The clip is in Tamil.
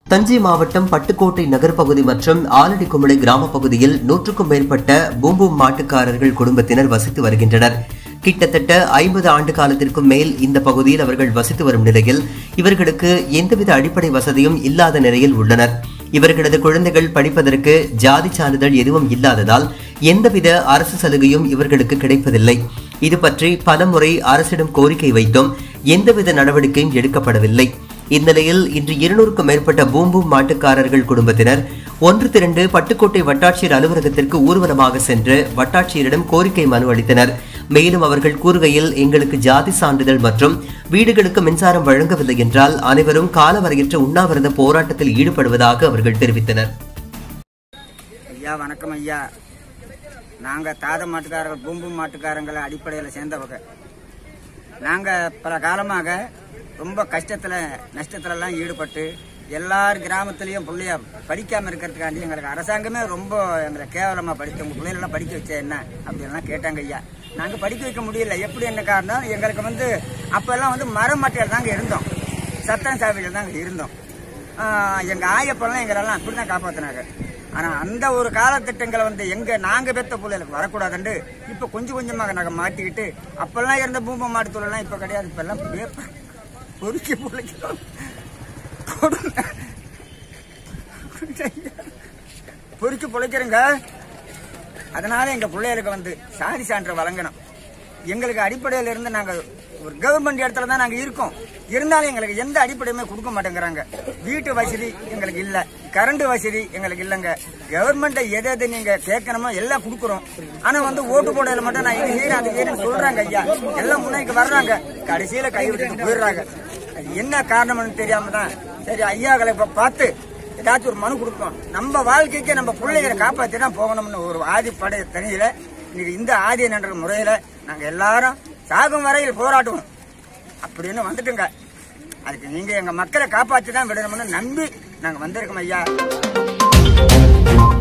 தஞ்சை மாவட்டம் பட்டுக்கோட்டை நகர் பகுதி மற்றும் ஆலடிக்குமலை கிராம பகுதியில் நூற்றுக்கும் மேற்பட்ட பூம்பூம் மாட்டுக்காரர்கள் குடும்பத்தினர் வசித்து வருகின்றனர் கிட்டத்தட்ட ஐம்பது ஆண்டு காலத்திற்கும் மேல் இந்த பகுதியில் அவர்கள் வசித்து வரும் நிலையில் இவர்களுக்கு எந்தவித அடிப்படை வசதியும் இல்லாத நிலையில் உள்ளனர் இவர்களது குழந்தைகள் படிப்பதற்கு ஜாதி சான்றிதழ் எதுவும் இல்லாததால் எந்தவித அரசு சலுகையும் இவர்களுக்கு கிடைப்பதில்லை இது பற்றி பலமுறை அரசிடம் கோரிக்கை வைத்தும் எந்தவித நடவடிக்கையும் எடுக்கப்படவில்லை இந்நிலையில் இன்று இருநூறுக்கும் மேற்பட்ட பூம்பூம் மாட்டுக்காரர்கள் குடும்பத்தினர் ஒன்று திரண்டு பட்டுக்கோட்டை வட்டாட்சியர் அலுவலகத்திற்கு ஊர்வலமாக சென்று வட்டாட்சியரிடம் கோரிக்கை மனு அளித்தனர் மேலும் அவர்கள் கூறுகையில் எங்களுக்கு ஜாதி சான்றிதழ் மற்றும் வீடுகளுக்கு மின்சாரம் வழங்கவில்லை என்றால் அனைவரும் காலவரையற்ற உண்ணாவிரத போராட்டத்தில் ஈடுபடுவதாக அவர்கள் தெரிவித்தனர் ஐயா வணக்கம் ஐயா நாங்கள் தாத மாட்டுக்காரர்கள் பூம்பு மாட்டுக்காரங்களை அடிப்படையில் சேர்ந்தவங்க நாங்கள் பல காலமாக ரொம்ப கஷ்டத்தில் நஷ்டத்துலலாம் ஈடுபட்டு எல்லார் கிராமத்துலேயும் பிள்ளைய படிக்காமல் இருக்கிறதுக்காண்டி எங்களுக்கு அரசாங்கமே ரொம்ப எங்களை கேவலமாக படித்து உங்கள் பிள்ளைகளெல்லாம் படிக்க வச்ச என்ன அப்படின்லாம் கேட்டாங்க ஐயா நாங்கள் படிக்க வைக்க முடியல எப்படி என்ன காரணம் எங்களுக்கு வந்து அப்போல்லாம் வந்து மரமட்டையில் தாங்க இருந்தோம் சத்தம் சாவியில் தாங்க இருந்தோம் ஆஹ் எங்க ஆயப்பெல்லாம் எங்களெல்லாம் அப்படி தான் காப்பாத்தினாங்க ஆனா அந்த ஒரு காலத்திட்டங்களை வந்து எங்க நாங்க பெத்த பிள்ளைகளுக்கு வரக்கூடாதுண்டு இப்ப கொஞ்சம் கொஞ்சமாக நாங்க மாட்டிக்கிட்டு அப்பெல்லாம் இருந்த பூம மாட்டு தொழிலாம் இப்ப கிடையாது இப்ப எல்லாம் பேப்பர் பொறுக்கி பிள்ளைக்கிறோம் பொறுக்கி பிழைக்கிறோங்க அதனால எங்க பிள்ளைகளுக்கு வந்து சாதி சான்று வழங்கணும் எங்களுக்கு அடிப்படையில் இருந்து நாங்க ஒரு கவர்மெண்ட் இடத்துல தான் நாங்க இருக்கோம் இருந்தாலும் எங்களுக்கு எந்த அடிப்படையுமே கொடுக்க மாட்டேங்கிறாங்க வீட்டு வசதி எங்களுக்கு இல்ல கரண்ட் வசதி எங்களுக்கு இல்லைங்க கவர்மெண்ட் எதை எது நீங்க கேட்கணுமோ எல்லாம் கொடுக்குறோம் ஆனா வந்து ஓட்டு போடையில மட்டும் நான் இது செய்யறேன் அது செய்யறேன்னு சொல்றாங்க ஐயா எல்லாம் முன்னாடி வர்றாங்க கடைசியில கை விட்டுட்டு போயிடுறாங்க அது என்ன காரணம்னு தெரியாம தான் சரி ஐயாக்களை இப்ப பார்த்து ஏதாச்சும் ஒரு மனு கொடுப்போம் நம்ம வாழ்க்கைக்கு நம்ம பிள்ளைகளை காப்பாற்றி தான் போகணும்னு ஒரு ஆதிப்படை தனியில இன்னைக்கு இந்த ஆதி என்ற முறையில நாங்க எல்லாரும் சாகும் வரையில் போராட்டுவோம் அப்படின்னு வந்துட்டுங்க அதுக்கு நீங்க எங்க மக்களை காப்பாற்றி தான் விடணும்னு நம்பி நாங்க வந்திருக்கோம் ஐயா